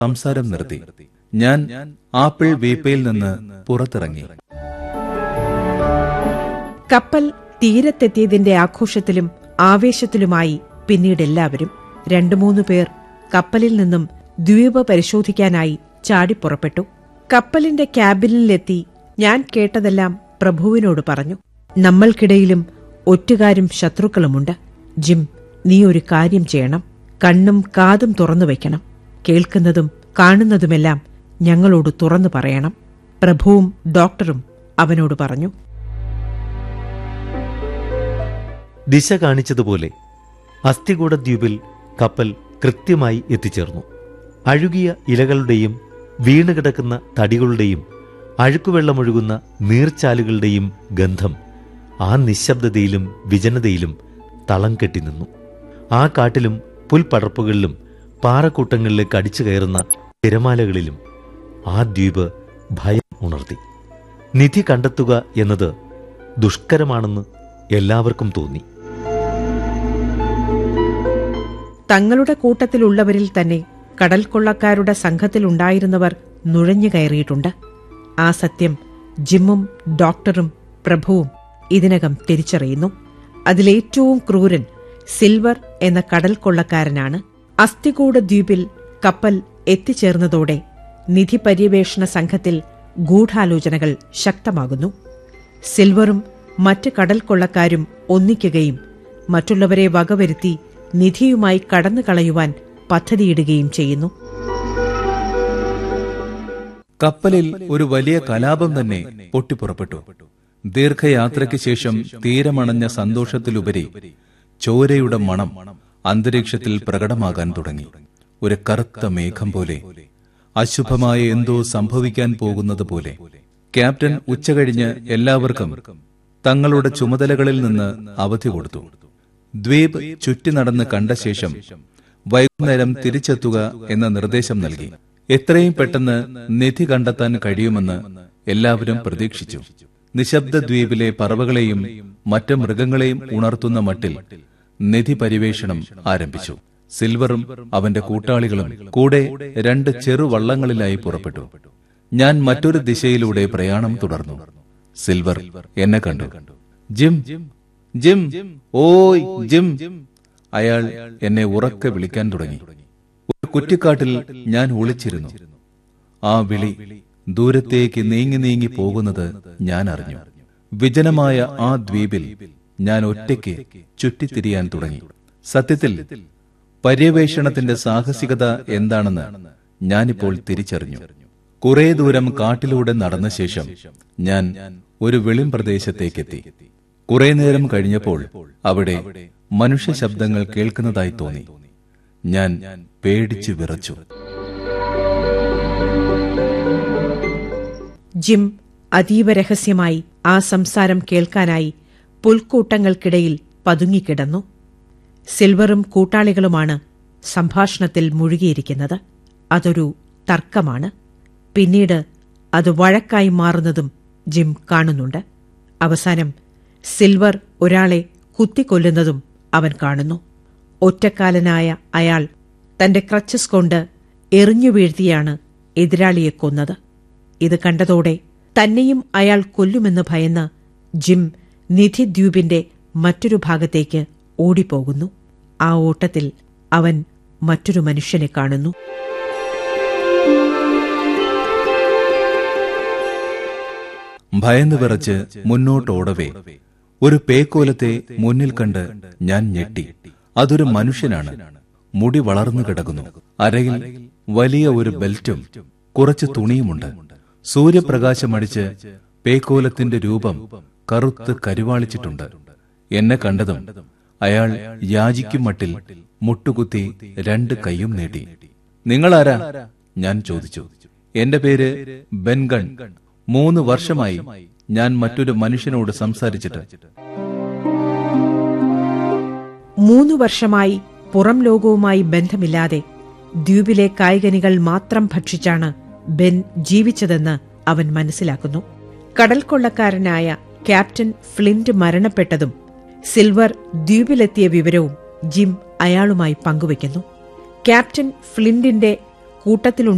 സംസാരം നിർത്തി ഞാൻ ആപ്പിൾ വീപ്പയിൽ നിന്ന് പുറത്തിറങ്ങി കപ്പൽ തീരത്തെത്തിയതിന്റെ ആഘോഷത്തിലും ആവേശത്തിലുമായി പിന്നീട് എല്ലാവരും രണ്ടു മൂന്നു പേർ കപ്പലിൽ നിന്നും ദ്വീപ് പരിശോധിക്കാനായി ചാടിപ്പുറപ്പെട്ടു കപ്പലിന്റെ ക്യാബിനിലെത്തി ഞാൻ കേട്ടതെല്ലാം പ്രഭുവിനോട് പറഞ്ഞു നമ്മൾക്കിടയിലും ഒറ്റുകാരും ശത്രുക്കളുമുണ്ട് ജിം നീ ഒരു കാര്യം ചെയ്യണം കണ്ണും കാതും തുറന്നു വയ്ക്കണം കേൾക്കുന്നതും കാണുന്നതുമെല്ലാം ഞങ്ങളോട് തുറന്നു പറയണം പ്രഭുവും ഡോക്ടറും അവനോട് പറഞ്ഞു ദിശ കാണിച്ചതുപോലെ അസ്ഥികൂട ദ്വീപിൽ കപ്പൽ കൃത്യമായി എത്തിച്ചേർന്നു അഴുകിയ ഇലകളുടെയും വീണുകിടക്കുന്ന തടികളുടെയും അഴുക്കുവെള്ളമൊഴുകുന്ന നീർച്ചാലുകളുടെയും ഗന്ധം ആ നിശബ്ദതയിലും വിജനതയിലും തളം കെട്ടി നിന്നു ആ കാട്ടിലും പുൽപ്പടർപ്പുകളിലും പാറക്കൂട്ടങ്ങളിലേക്ക് അടിച്ചു കയറുന്ന തിരമാലകളിലും ആ ദ്വീപ് ഭയം ഉണർത്തി നിധി കണ്ടെത്തുക എന്നത് ദുഷ്കരമാണെന്ന് എല്ലാവർക്കും തോന്നി തങ്ങളുടെ കൂട്ടത്തിലുള്ളവരിൽ തന്നെ കടൽ കൊള്ളക്കാരുടെ സംഘത്തിലുണ്ടായിരുന്നവർ നുഴഞ്ഞു കയറിയിട്ടുണ്ട് ആ സത്യം ജിമ്മും ഡോക്ടറും പ്രഭുവും ഇതിനകം തിരിച്ചറിയുന്നു അതിലേറ്റവും ക്രൂരൻ സിൽവർ എന്ന കടൽ കൊള്ളക്കാരനാണ് അസ്ഥികൂട ദ്വീപിൽ കപ്പൽ എത്തിച്ചേർന്നതോടെ നിധി പര്യവേഷണ സംഘത്തിൽ ഗൂഢാലോചനകൾ ശക്തമാകുന്നു സിൽവറും മറ്റ് കടൽ കൊള്ളക്കാരും ഒന്നിക്കുകയും മറ്റുള്ളവരെ വകവരുത്തി നിധിയുമായി കടന്നു കളയുവാൻ പദ്ധതിയിടുകയും ചെയ്യുന്നു കപ്പലിൽ ഒരു വലിയ കലാപം തന്നെ പൊട്ടിപ്പുറപ്പെട്ടു ദീർഘയാത്രയ്ക്ക് ശേഷം തീരമണഞ്ഞ സന്തോഷത്തിലുപരി ചോരയുടെ മണം അന്തരീക്ഷത്തിൽ പ്രകടമാകാൻ തുടങ്ങി ഒരു കറുത്ത മേഘം പോലെ അശുഭമായ എന്തോ സംഭവിക്കാൻ പോകുന്നത് പോലെ ക്യാപ്റ്റൻ ഉച്ചകഴിഞ്ഞ് എല്ലാവർക്കും തങ്ങളുടെ ചുമതലകളിൽ നിന്ന് അവധി കൊടുത്തു ദ്വീപ് ചുറ്റി നടന്ന് കണ്ട ശേഷം വൈകുന്നേരം തിരിച്ചെത്തുക എന്ന നിർദ്ദേശം നൽകി എത്രയും പെട്ടെന്ന് നിധി കണ്ടെത്താൻ കഴിയുമെന്ന് എല്ലാവരും പ്രതീക്ഷിച്ചു നിശബ്ദ ദ്വീപിലെ പറവകളെയും മറ്റ് മൃഗങ്ങളെയും ഉണർത്തുന്ന മട്ടിൽ നിധി പരിവേഷണം ആരംഭിച്ചു സിൽവറും അവന്റെ കൂട്ടാളികളും കൂടെ രണ്ട് ചെറുവള്ളങ്ങളിലായി പുറപ്പെട്ടു ഞാൻ മറ്റൊരു ദിശയിലൂടെ പ്രയാണം തുടർന്നു സിൽവർ എന്നെ കണ്ടു ജിം ജിം ഓയ് ജിം അയാൾ എന്നെ ഉറക്കെ വിളിക്കാൻ തുടങ്ങി ഒരു കുറ്റിക്കാട്ടിൽ ഞാൻ ഒളിച്ചിരുന്നു ആ വിളി ദൂരത്തേക്ക് നീങ്ങി നീങ്ങി പോകുന്നത് ഞാൻ അറിഞ്ഞു വിജനമായ ആ ദ്വീപിൽ ഞാൻ ഒറ്റയ്ക്ക് ചുറ്റിത്തിരിയാൻ തുടങ്ങി സത്യത്തിൽ പര്യവേഷണത്തിന്റെ സാഹസികത എന്താണെന്ന് ഞാനിപ്പോൾ തിരിച്ചറിഞ്ഞു കുറെ ദൂരം കാട്ടിലൂടെ നടന്ന ശേഷം ഞാൻ ഒരു വെളിം പ്രദേശത്തേക്കെത്തി കുറെ നേരം കഴിഞ്ഞപ്പോൾ അവിടെ മനുഷ്യ ശബ്ദങ്ങൾ കേൾക്കുന്നതായി തോന്നി ഞാൻ പേടിച്ചു വിറച്ചു ജിം അതീവ രഹസ്യമായി ആ സംസാരം കേൾക്കാനായി പുൽക്കൂട്ടങ്ങൾക്കിടയിൽ പതുങ്ങിക്കിടന്നു സിൽവറും കൂട്ടാളികളുമാണ് സംഭാഷണത്തിൽ മുഴുകിയിരിക്കുന്നത് അതൊരു തർക്കമാണ് പിന്നീട് അത് വഴക്കായി മാറുന്നതും ജിം കാണുന്നുണ്ട് അവസാനം സിൽവർ ഒരാളെ കുത്തിക്കൊല്ലുന്നതും അവൻ കാണുന്നു ഒറ്റക്കാലനായ അയാൾ തന്റെ ക്രച്ചസ് കൊണ്ട് എറിഞ്ഞു വീഴ്ത്തിയാണ് എതിരാളിയെ കൊന്നത് ഇത് കണ്ടതോടെ തന്നെയും അയാൾ കൊല്ലുമെന്ന് ഭയന്ന് ജിം നിധി ദ്വീപിന്റെ മറ്റൊരു ഭാഗത്തേക്ക് ഓടിപ്പോകുന്നു ആ ഓട്ടത്തിൽ അവൻ മറ്റൊരു മനുഷ്യനെ കാണുന്നു ഭയന്ന് വിറച്ച് മുന്നോട്ടോടവേ ഒരു പേക്കോലത്തെ മുന്നിൽ കണ്ട് ഞാൻ ഞെട്ടി അതൊരു മനുഷ്യനാണ് മുടി വളർന്നു കിടക്കുന്നു അരയിൽ വലിയ ഒരു ബെൽറ്റും കുറച്ച് തുണിയുമുണ്ട് സൂര്യപ്രകാശമടിച്ച് പേക്കോലത്തിന്റെ രൂപം കറുത്ത് കരുവാളിച്ചിട്ടുണ്ട് എന്നെ കണ്ടതും അയാൾ യാചിക്കും മട്ടിൽ മുട്ടുകുത്തി രണ്ട് കൈയും നീട്ടി നിങ്ങളാരാ ഞാൻ ചോദിച്ചു എന്റെ പേര് ബെൻഗൺ മൂന്ന് വർഷമായി ഞാൻ മറ്റൊരു മനുഷ്യനോട് സംസാരിച്ചിട്ട് മൂന്നു വർഷമായി പുറം ലോകവുമായി ബന്ധമില്ലാതെ ദ്വീപിലെ കായികനികൾ മാത്രം ഭക്ഷിച്ചാണ് ബെൻ ജീവിച്ചതെന്ന് അവൻ മനസ്സിലാക്കുന്നു കടൽ കൊള്ളക്കാരനായ ക്യാപ്റ്റൻ ഫ്ലിന്റ് മരണപ്പെട്ടതും സിൽവർ ദ്വീപിലെത്തിയ വിവരവും ജിം അയാളുമായി പങ്കുവയ്ക്കുന്നു ക്യാപ്റ്റൻ ഫ്ലിന്റിന്റെ കൂട്ടത്തിലുണ്ടായിരുന്ന